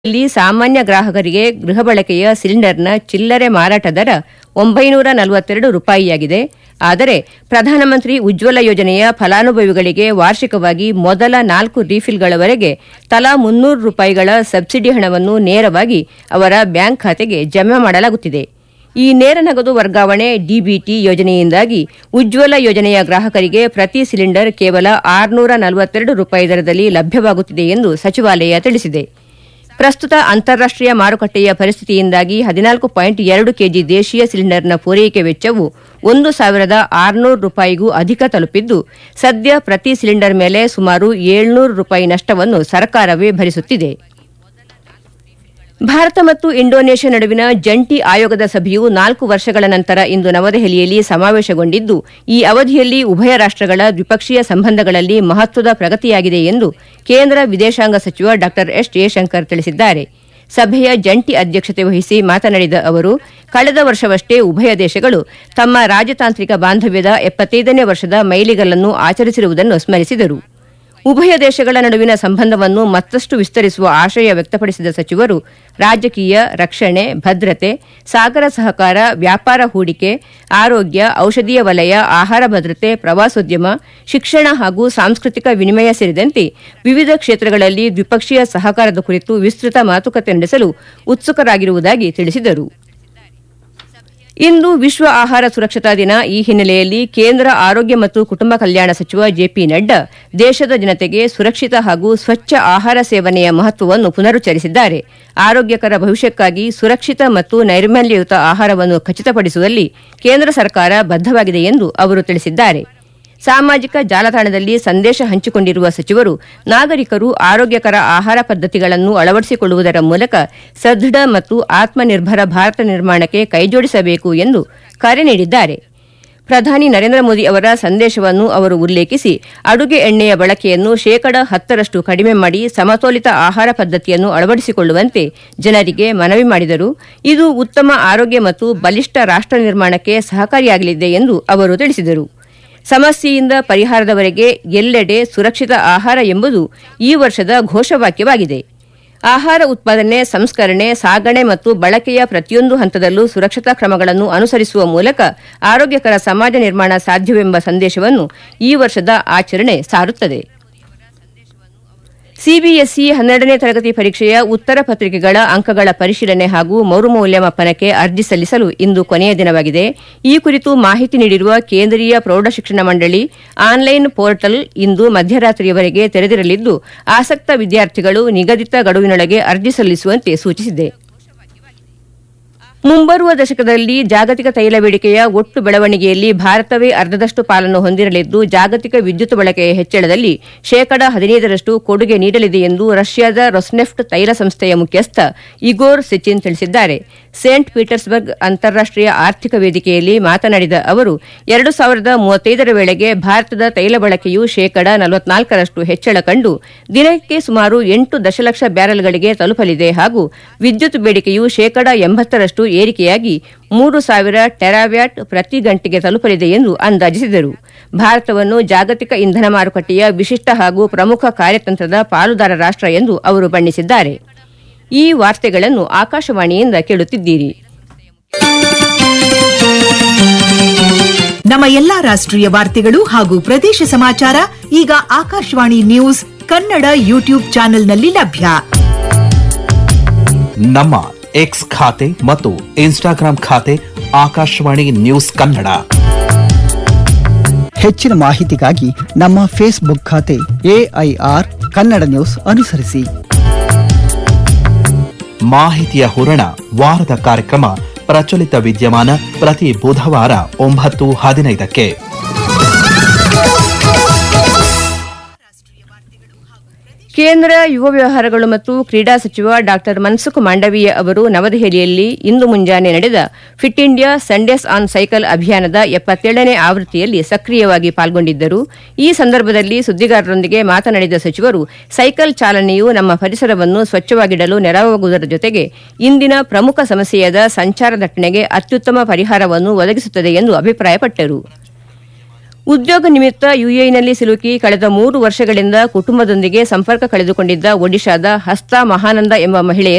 ಇಲ್ಲಿ ಸಾಮಾನ್ಯ ಗ್ರಾಹಕರಿಗೆ ಗೃಹ ಬಳಕೆಯ ಸಿಲಿಂಡರ್ನ ಚಿಲ್ಲರೆ ಮಾರಾಟ ದರ ಒಂಬೈನೂರ ನಲವತ್ತೆರಡು ರೂಪಾಯಿಯಾಗಿದೆ ಆದರೆ ಪ್ರಧಾನಮಂತ್ರಿ ಉಜ್ವಲ ಯೋಜನೆಯ ಫಲಾನುಭವಿಗಳಿಗೆ ವಾರ್ಷಿಕವಾಗಿ ಮೊದಲ ನಾಲ್ಕು ರೀಫಿಲ್ಗಳವರೆಗೆ ತಲಾ ಮುನ್ನೂರು ರೂಪಾಯಿಗಳ ಸಬ್ಸಿಡಿ ಹಣವನ್ನು ನೇರವಾಗಿ ಅವರ ಬ್ಯಾಂಕ್ ಖಾತೆಗೆ ಜಮೆ ಮಾಡಲಾಗುತ್ತಿದೆ ಈ ನೇರ ನಗದು ವರ್ಗಾವಣೆ ಡಿಬಿಟಿ ಯೋಜನೆಯಿಂದಾಗಿ ಉಜ್ವಲ ಯೋಜನೆಯ ಗ್ರಾಹಕರಿಗೆ ಪ್ರತಿ ಸಿಲಿಂಡರ್ ಕೇವಲ ಆರುನೂರ ನಲವತ್ತೆರಡು ರೂಪಾಯಿ ದರದಲ್ಲಿ ಲಭ್ಯವಾಗುತ್ತಿದೆ ಎಂದು ಸಚಿವಾಲಯ ತಿಳಿಸಿದೆ ಪ್ರಸ್ತುತ ಅಂತಾರಾಷ್ಟೀಯ ಮಾರುಕಟ್ಟೆಯ ಪರಿಸ್ಥಿತಿಯಿಂದಾಗಿ ಹದಿನಾಲ್ಕು ಪಾಯಿಂಟ್ ಎರಡು ಕೆಜಿ ದೇಶೀಯ ಸಿಲಿಂಡರ್ನ ಪೂರೈಕೆ ವೆಚ್ಚವು ಒಂದು ಸಾವಿರದ ಆರುನೂರು ರೂಪಾಯಿಗೂ ಅಧಿಕ ತಲುಪಿದ್ದು ಸದ್ಯ ಪ್ರತಿ ಸಿಲಿಂಡರ್ ಮೇಲೆ ಸುಮಾರು ಏಳ್ನೂರು ರೂಪಾಯಿ ನಷ್ಟವನ್ನು ಸರ್ಕಾರವೇ ಭರಿಸುತ್ತಿದೆ ಭಾರತ ಮತ್ತು ಇಂಡೋನೇಷ್ಯಾ ನಡುವಿನ ಜಂಟಿ ಆಯೋಗದ ಸಭೆಯು ನಾಲ್ಕು ವರ್ಷಗಳ ನಂತರ ಇಂದು ನವದೆಹಲಿಯಲ್ಲಿ ಸಮಾವೇಶಗೊಂಡಿದ್ದು ಈ ಅವಧಿಯಲ್ಲಿ ಉಭಯ ರಾಷ್ಟಗಳ ದ್ವಿಪಕ್ಷೀಯ ಸಂಬಂಧಗಳಲ್ಲಿ ಮಹತ್ವದ ಪ್ರಗತಿಯಾಗಿದೆ ಎಂದು ಕೇಂದ್ರ ವಿದೇಶಾಂಗ ಸಚಿವ ಡಾ ಎಸ್ ಜಯಶಂಕರ್ ತಿಳಿಸಿದ್ದಾರೆ ಸಭೆಯ ಜಂಟಿ ಅಧ್ಯಕ್ಷತೆ ವಹಿಸಿ ಮಾತನಾಡಿದ ಅವರು ಕಳೆದ ವರ್ಷವಷ್ಟೇ ಉಭಯ ದೇಶಗಳು ತಮ್ಮ ರಾಜತಾಂತ್ರಿಕ ಬಾಂಧವ್ಯದ ಎಪ್ಪತ್ತೈದನೇ ವರ್ಷದ ಮೈಲಿಗಲ್ಲನ್ನು ಆಚರಿಸಿರುವುದನ್ನು ಸ್ಮರಿಸಿದರು ಉಭಯ ದೇಶಗಳ ನಡುವಿನ ಸಂಬಂಧವನ್ನು ಮತ್ತಷ್ಟು ವಿಸ್ತರಿಸುವ ಆಶಯ ವ್ಯಕ್ತಪಡಿಸಿದ ಸಚಿವರು ರಾಜಕೀಯ ರಕ್ಷಣೆ ಭದ್ರತೆ ಸಾಗರ ಸಹಕಾರ ವ್ಯಾಪಾರ ಹೂಡಿಕೆ ಆರೋಗ್ಯ ಔಷಧೀಯ ವಲಯ ಆಹಾರ ಭದ್ರತೆ ಪ್ರವಾಸೋದ್ಯಮ ಶಿಕ್ಷಣ ಹಾಗೂ ಸಾಂಸ್ಕೃತಿಕ ವಿನಿಮಯ ಸೇರಿದಂತೆ ವಿವಿಧ ಕ್ಷೇತ್ರಗಳಲ್ಲಿ ದ್ವಿಪಕ್ಷೀಯ ಸಹಕಾರದ ಕುರಿತು ವಿಸ್ತೃತ ಮಾತುಕತೆ ನಡೆಸಲು ಉತ್ಸುಕರಾಗಿರುವುದಾಗಿ ತಿಳಿಸಿದರು ಇಂದು ವಿಶ್ವ ಆಹಾರ ಸುರಕ್ಷತಾ ದಿನ ಈ ಹಿನ್ನೆಲೆಯಲ್ಲಿ ಕೇಂದ್ರ ಆರೋಗ್ಯ ಮತ್ತು ಕುಟುಂಬ ಕಲ್ಯಾಣ ಸಚಿವ ಜೆಪಿ ನಡ್ಡಾ ದೇಶದ ಜನತೆಗೆ ಸುರಕ್ಷಿತ ಹಾಗೂ ಸ್ವಚ್ಛ ಆಹಾರ ಸೇವನೆಯ ಮಹತ್ವವನ್ನು ಪುನರುಚ್ಚರಿಸಿದ್ದಾರೆ ಆರೋಗ್ಯಕರ ಭವಿಷ್ಯಕ್ಕಾಗಿ ಸುರಕ್ಷಿತ ಮತ್ತು ನೈರ್ಮಲ್ಯಯುತ ಆಹಾರವನ್ನು ಖಚಿತಪಡಿಸುವಲ್ಲಿ ಕೇಂದ್ರ ಸರ್ಕಾರ ಬದ್ದವಾಗಿದೆ ಎಂದು ಅವರು ತಿಳಿಸಿದ್ದಾರೆ ಸಾಮಾಜಿಕ ಜಾಲತಾಣದಲ್ಲಿ ಸಂದೇಶ ಹಂಚಿಕೊಂಡಿರುವ ಸಚಿವರು ನಾಗರಿಕರು ಆರೋಗ್ಯಕರ ಆಹಾರ ಪದ್ಧತಿಗಳನ್ನು ಅಳವಡಿಸಿಕೊಳ್ಳುವುದರ ಮೂಲಕ ಸದೃಢ ಮತ್ತು ಆತ್ಮನಿರ್ಭರ ಭಾರತ ನಿರ್ಮಾಣಕ್ಕೆ ಕೈಜೋಡಿಸಬೇಕು ಎಂದು ಕರೆ ನೀಡಿದ್ದಾರೆ ಪ್ರಧಾನಿ ನರೇಂದ್ರ ಮೋದಿ ಅವರ ಸಂದೇಶವನ್ನು ಅವರು ಉಲ್ಲೇಖಿಸಿ ಅಡುಗೆ ಎಣ್ಣೆಯ ಬಳಕೆಯನ್ನು ಶೇಕಡ ಹತ್ತರಷ್ಟು ಕಡಿಮೆ ಮಾಡಿ ಸಮತೋಲಿತ ಆಹಾರ ಪದ್ಧತಿಯನ್ನು ಅಳವಡಿಸಿಕೊಳ್ಳುವಂತೆ ಜನರಿಗೆ ಮನವಿ ಮಾಡಿದರು ಇದು ಉತ್ತಮ ಆರೋಗ್ಯ ಮತ್ತು ಬಲಿಷ್ಠ ರಾಷ್ಟ ನಿರ್ಮಾಣಕ್ಕೆ ಸಹಕಾರಿಯಾಗಲಿದೆ ಎಂದು ಅವರು ತಿಳಿಸಿದರು ಸಮಸ್ಯೆಯಿಂದ ಪರಿಹಾರದವರೆಗೆ ಎಲ್ಲೆಡೆ ಸುರಕ್ಷಿತ ಆಹಾರ ಎಂಬುದು ಈ ವರ್ಷದ ಘೋಷವಾಕ್ಯವಾಗಿದೆ ಆಹಾರ ಉತ್ಪಾದನೆ ಸಂಸ್ಕರಣೆ ಸಾಗಣೆ ಮತ್ತು ಬಳಕೆಯ ಪ್ರತಿಯೊಂದು ಹಂತದಲ್ಲೂ ಸುರಕ್ಷತಾ ಕ್ರಮಗಳನ್ನು ಅನುಸರಿಸುವ ಮೂಲಕ ಆರೋಗ್ಯಕರ ಸಮಾಜ ನಿರ್ಮಾಣ ಸಾಧ್ಯವೆಂಬ ಸಂದೇಶವನ್ನು ಈ ವರ್ಷದ ಆಚರಣೆ ಸಾರುತ್ತದೆ ಸಿಬಿಎಸ್ಇ ಹನ್ನೆರಡನೇ ತರಗತಿ ಪರೀಕ್ಷೆಯ ಉತ್ತರ ಪತ್ರಿಕೆಗಳ ಅಂಕಗಳ ಪರಿಶೀಲನೆ ಹಾಗೂ ಮರುಮೌಲ್ಯಮಾಪನಕ್ಕೆ ಅರ್ಜಿ ಸಲ್ಲಿಸಲು ಇಂದು ಕೊನೆಯ ದಿನವಾಗಿದೆ ಈ ಕುರಿತು ಮಾಹಿತಿ ನೀಡಿರುವ ಕೇಂದ್ರೀಯ ಪ್ರೌಢಶಿಕ್ಷಣ ಮಂಡಳಿ ಆನ್ಲೈನ್ ಪೋರ್ಟಲ್ ಇಂದು ಮಧ್ಯರಾತ್ರಿಯವರೆಗೆ ತೆರೆದಿರಲಿದ್ದು ಆಸಕ್ತ ವಿದ್ಯಾರ್ಥಿಗಳು ನಿಗದಿತ ಗಡುವಿನೊಳಗೆ ಅರ್ಜಿ ಸಲ್ಲಿಸುವಂತೆ ಸೂಚಿಸಿದೆ ಮುಂಬರುವ ದಶಕದಲ್ಲಿ ಜಾಗತಿಕ ತೈಲ ಬೇಡಿಕೆಯ ಒಟ್ಟು ಬೆಳವಣಿಗೆಯಲ್ಲಿ ಭಾರತವೇ ಅರ್ಧದಷ್ಟು ಪಾಲನ್ನು ಹೊಂದಿರಲಿದ್ದು ಜಾಗತಿಕ ವಿದ್ಯುತ್ ಬಳಕೆಯ ಹೆಚ್ಚಳದಲ್ಲಿ ಶೇಕಡ ಹದಿನೈದರಷ್ಟು ಕೊಡುಗೆ ನೀಡಲಿದೆ ಎಂದು ರಷ್ಯಾದ ರೊಸ್ನೆಫ್ಟ್ ತೈಲ ಸಂಸ್ಥೆಯ ಮುಖ್ಯಸ್ಥ ಇಗೋರ್ ಸೆಚಿನ್ ತಿಳಿಸಿದ್ದಾರೆ ಸೇಂಟ್ ಪೀಟರ್ಸ್ಬರ್ಗ್ ಅಂತಾರಾಷ್ಟೀಯ ಆರ್ಥಿಕ ವೇದಿಕೆಯಲ್ಲಿ ಮಾತನಾಡಿದ ಅವರು ಎರಡು ಸಾವಿರದ ಮೂವತ್ತೈದರ ವೇಳೆಗೆ ಭಾರತದ ತೈಲ ಬಳಕೆಯು ಶೇಕಡ ನಲವತ್ನಾಲ್ಕರಷ್ಟು ಹೆಚ್ಚಳ ಕಂಡು ದಿನಕ್ಕೆ ಸುಮಾರು ಎಂಟು ದಶಲಕ್ಷ ಬ್ಯಾರೆಲ್ಗಳಿಗೆ ತಲುಪಲಿದೆ ಹಾಗೂ ವಿದ್ಯುತ್ ಬೇಡಿಕೆಯು ಶೇಕಡ ಎಂಬತ್ತರಷ್ಟು ಏರಿಕೆಯಾಗಿ ಮೂರು ಸಾವಿರ ಟೆರಾವ್ಯಾಟ್ ಪ್ರತಿ ಗಂಟೆಗೆ ತಲುಪಲಿದೆ ಎಂದು ಅಂದಾಜಿಸಿದರು ಭಾರತವನ್ನು ಜಾಗತಿಕ ಇಂಧನ ಮಾರುಕಟ್ಟೆಯ ವಿಶಿಷ್ಟ ಹಾಗೂ ಪ್ರಮುಖ ಕಾರ್ಯತಂತ್ರದ ಪಾಲುದಾರ ರಾಷ್ಟ ಎಂದು ಅವರು ಬಣ್ಣಿಸಿದ್ದಾರೆ ಈ ವಾರ್ತೆಗಳನ್ನು ಆಕಾಶವಾಣಿಯಿಂದ ಕೇಳುತ್ತಿದ್ದೀರಿ ನಮ್ಮ ಎಲ್ಲಾ ರಾಷ್ಟ್ರೀಯ ವಾರ್ತೆಗಳು ಹಾಗೂ ಪ್ರದೇಶ ಸಮಾಚಾರ ಈಗ ಆಕಾಶವಾಣಿ ನ್ಯೂಸ್ ಕನ್ನಡ ಯೂಟ್ಯೂಬ್ ಚಾನೆಲ್ನಲ್ಲಿ ಲಭ್ಯ ನಮ್ಮ ಎಕ್ಸ್ ಖಾತೆ ಮತ್ತು ಇನ್ಸ್ಟಾಗ್ರಾಂ ಖಾತೆ ಆಕಾಶವಾಣಿ ನ್ಯೂಸ್ ಕನ್ನಡ ಹೆಚ್ಚಿನ ಮಾಹಿತಿಗಾಗಿ ನಮ್ಮ ಫೇಸ್ಬುಕ್ ಖಾತೆ ಎಐಆರ್ ಕನ್ನಡ ನ್ಯೂಸ್ ಅನುಸರಿಸಿ ಮಾಹಿತಿಯ ಹೂರಣ ವಾರದ ಕಾರ್ಯಕ್ರಮ ಪ್ರಚಲಿತ ವಿದ್ಯಮಾನ ಪ್ರತಿ ಬುಧವಾರ ಒಂಬತ್ತು ಹದಿನೈದಕ್ಕೆ ಕೇಂದ್ರ ಯುವ ವ್ಯವಹಾರಗಳು ಮತ್ತು ಕ್ರೀಡಾ ಸಚಿವ ಡಾ ಮನ್ಸುಖ್ ಮಾಂಡವೀಯ ಅವರು ನವದೆಹಲಿಯಲ್ಲಿ ಇಂದು ಮುಂಜಾನೆ ನಡೆದ fit India Sundays on cycle ಅಭಿಯಾನದ ಎಪ್ಪತ್ತೇಳನೇ ಆವೃತ್ತಿಯಲ್ಲಿ ಸಕ್ರಿಯವಾಗಿ ಪಾಲ್ಗೊಂಡಿದ್ದರು ಈ ಸಂದರ್ಭದಲ್ಲಿ ಸುದ್ದಿಗಾರರೊಂದಿಗೆ ಮಾತನಾಡಿದ ಸಚಿವರು ಸೈಕಲ್ ಚಾಲನೆಯು ನಮ್ಮ ಪರಿಸರವನ್ನು ಸ್ವಚ್ಛವಾಗಿಡಲು ನೆರವಾಗುವುದರ ಜೊತೆಗೆ ಇಂದಿನ ಪ್ರಮುಖ ಸಮಸ್ಯೆಯಾದ ಸಂಚಾರ ದಟ್ಟಣೆಗೆ ಅತ್ಯುತ್ತಮ ಪರಿಹಾರವನ್ನು ಒದಗಿಸುತ್ತದೆ ಎಂದು ಅಭಿಪ್ರಾಯಪಟ್ಟರು ಉದ್ಯೋಗ ನಿಮಿತ್ತ ಯುಎಇನಲ್ಲಿ ಸಿಲುಕಿ ಕಳೆದ ಮೂರು ವರ್ಷಗಳಿಂದ ಕುಟುಂಬದೊಂದಿಗೆ ಸಂಪರ್ಕ ಕಳೆದುಕೊಂಡಿದ್ದ ಒಡಿಶಾದ ಹಸ್ತಾ ಮಹಾನಂದ ಎಂಬ ಮಹಿಳೆಯನ್ನು